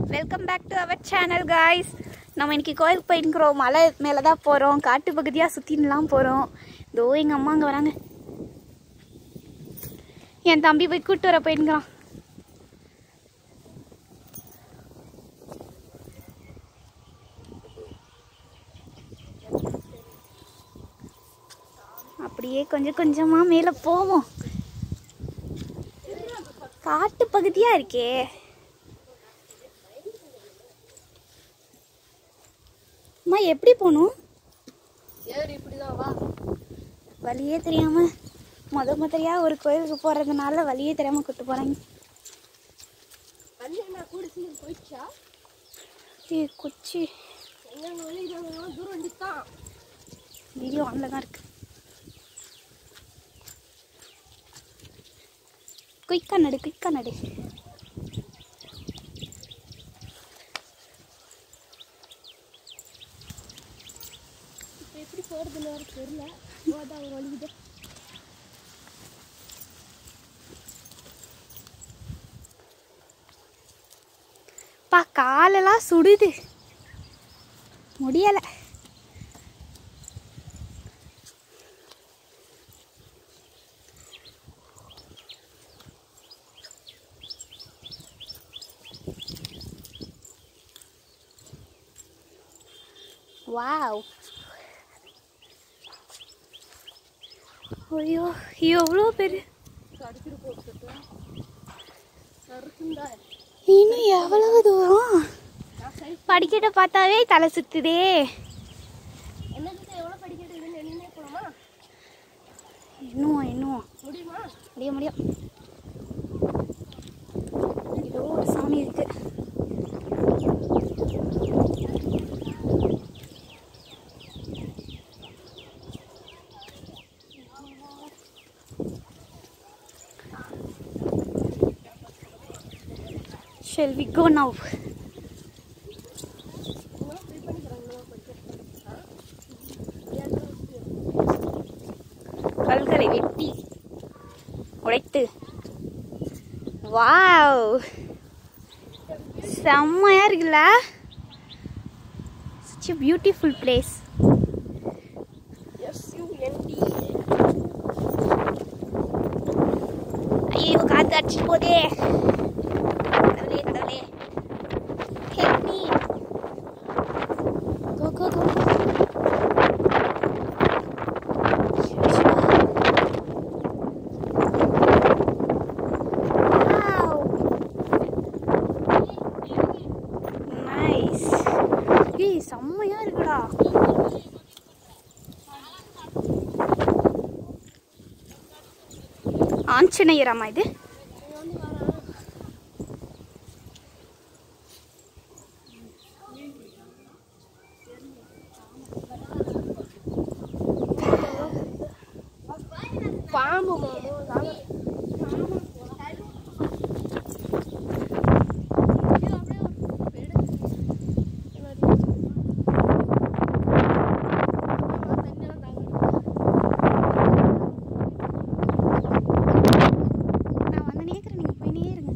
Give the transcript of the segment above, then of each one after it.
Welcome back to our channel guys நம்ம இன்னைக்கு கோயிலுக்கு போயிருக்கிறோம் மலை மேலே தான் போகிறோம் காட்டு பகுதியாக சுற்றின்லாம் போகிறோம் இதோ எங்கள் அம்மா அங்கே வராங்க என் தம்பி போய் கூப்பிட்டு வர போயிருக்கிறான் அப்படியே கொஞ்சம் கொஞ்சமாக மேலே போவோம் காட்டு பகுதியாக இருக்கே அம்மா எப்படி போகணும் ஏறு இப்படிதான் வா வழியே தெரியாம முத முதலியா ஒரு கோயிலுக்கு போறதுனால வழியே தெரியாம கூட்டு போறாங்க வண்டி என்ன கூட சீக்கிரம் போயிடுச்சா ஏய், குச்சி எங்க வழி தூரம் வண்டி தான் வீடியோ ஆன்ல தான் இருக்கு குயிக்கா நடு குயிக்கா நடு இப்போ எப்படி போறதுன்னு வேற தெரியல போதா ஒரு வழிக்குது பா காலெல்லாம் சுடுது முடியல வாவ் ஐயோ எவ்வளோ பெரிய அடிக்கிட்டு போட்டு நறுக்குண்டா இன்னும் எவ்வளவு தூரம் நான் சரி படிக்கட்டை பார்த்தாவே தலை சுத்துதே என்னது எவ்வளோ படிக்கிறது இதுன்னு எண்ணினே போகலாமா இன்னும் இன்னும் முடியுமா முடிய முடியும் ஏதோ ஒரு சாமி இருக்கு Shall we go now? கல்களை வெட்டி உடைத்து வாவ் செம்மையா இருக்குல்ல such a beautiful place எஸ் யூ என்டி ஐயோ காத்து அடிச்சு போதே கடவுளே கடவுளே help me go go go go Wow. Nice. ஏய் செம்மையா இருக்குடா ஆஞ்சநேயராமா இது பாம்பு மாமோ நாங்க நான் வந்து நேக்கிறேன் நீங்க போய் நேருங்க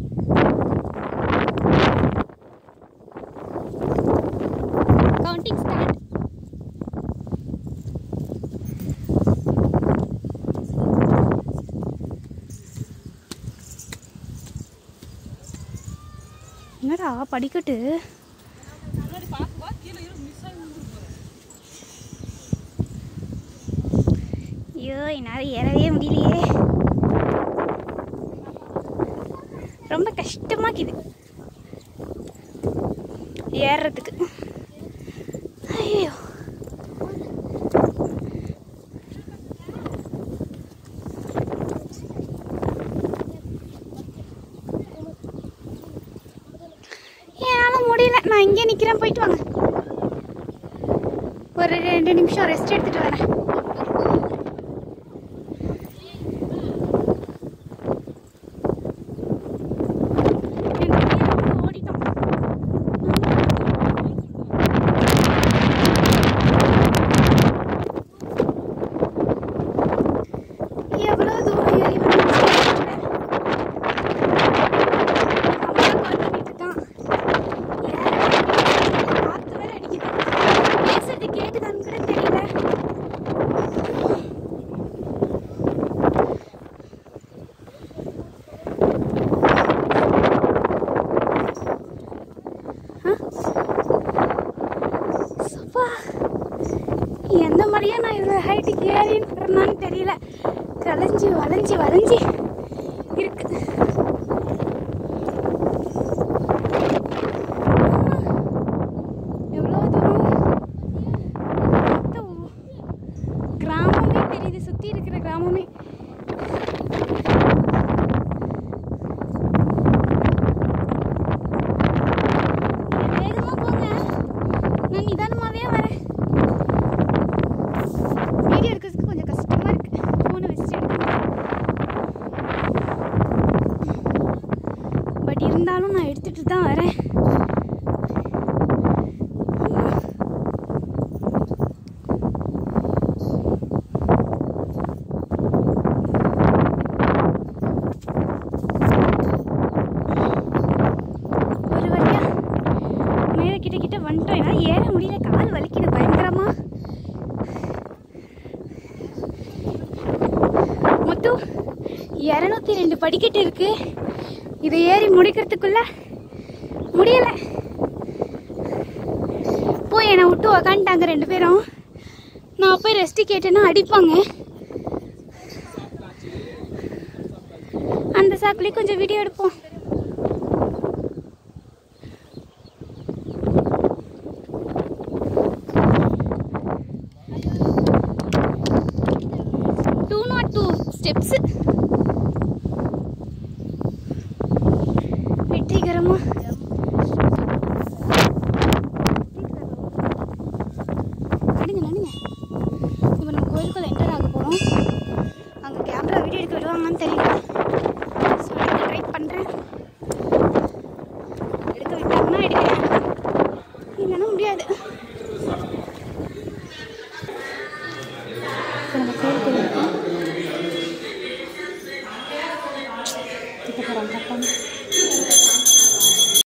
கவுண்டிங் ஸ்டார்ட் என்னடா படிக்கட்டு ஐயோ என்னால் ஏறவே முடியலையே ரொம்ப கஷ்டமாக்குது ஏறுறதுக்கு ஐயோ என்னால் முடியல நான் இங்கே நிற்கிறேன் போயிட்டு வாங்க ஒரு ரெண்டு நிமிஷம் ரெஸ்ட் எடுத்துட்டு வரேன் என் தம்பி ரொம்ப ஓடிட்டான் எவ்வளோ தூரம் ஏறி வந்து ஏறின்னு தெரியல கலைஞ்சு வளைஞ்சு வளைஞ்சு இருக்கு எவ்வளோ தூரம் மொத்த ஊ- கிராமமே தெரியுது சுற்றி இருக்கிற கிராமமே வேகமாக போங்க நான் நிதானமாகவே வரேன் வீடியோ எடுக்கிறதுக்கு கொஞ்சம் கஷ்டமாக இருக்கு ஃபோனை வச்சுட்டு எடுக்கணும் பட் இருந்தாலும் நான் எடுத்துட்டு தான் வரேன் ஒரு வழியா மேலே கிட்ட கிட்ட வந்துட்டோம் என்னால் ஏற முடியல கால் வலிக்குது பயங்கரமா மொத்தம் இரநூத்தி ரெண்டு படிக்கட்டு இருக்கு இதை ஏறி முடிக்கிறதுக்குள்ள முடியல போய் என்னை விட்டு உக்காந்துட்டாங்க ரெண்டு பேரும் நான் போய் ரெஸ்ட் கேட்டேன்னா அடிப்பாங்க அந்த சாக்குலேயே கொஞ்சம் வீடியோ எடுப்போம் டூ நாட் டூ ஸ்டெப்ஸ் வெற்றிகரமா நடுங்க நடுங்க இப்போ நம்ம கோயிலுக்குள்ள என்டர் ஆக போகிறோம் அங்கே கேமரா வீடியோ எடுக்க விடுவாங்கன்னு தெரியல ஸோ எடுக்க ட்ரை பண்ணுறேன் எடுக்க விட்டாங்கன்னா எடுக்கிறேன் இல்லைன்னா முடியாது இப்போ நம்ம கோயிலுக்குள்ள இருக்கோம் இப்போ போகிறோம் கரெக்டாக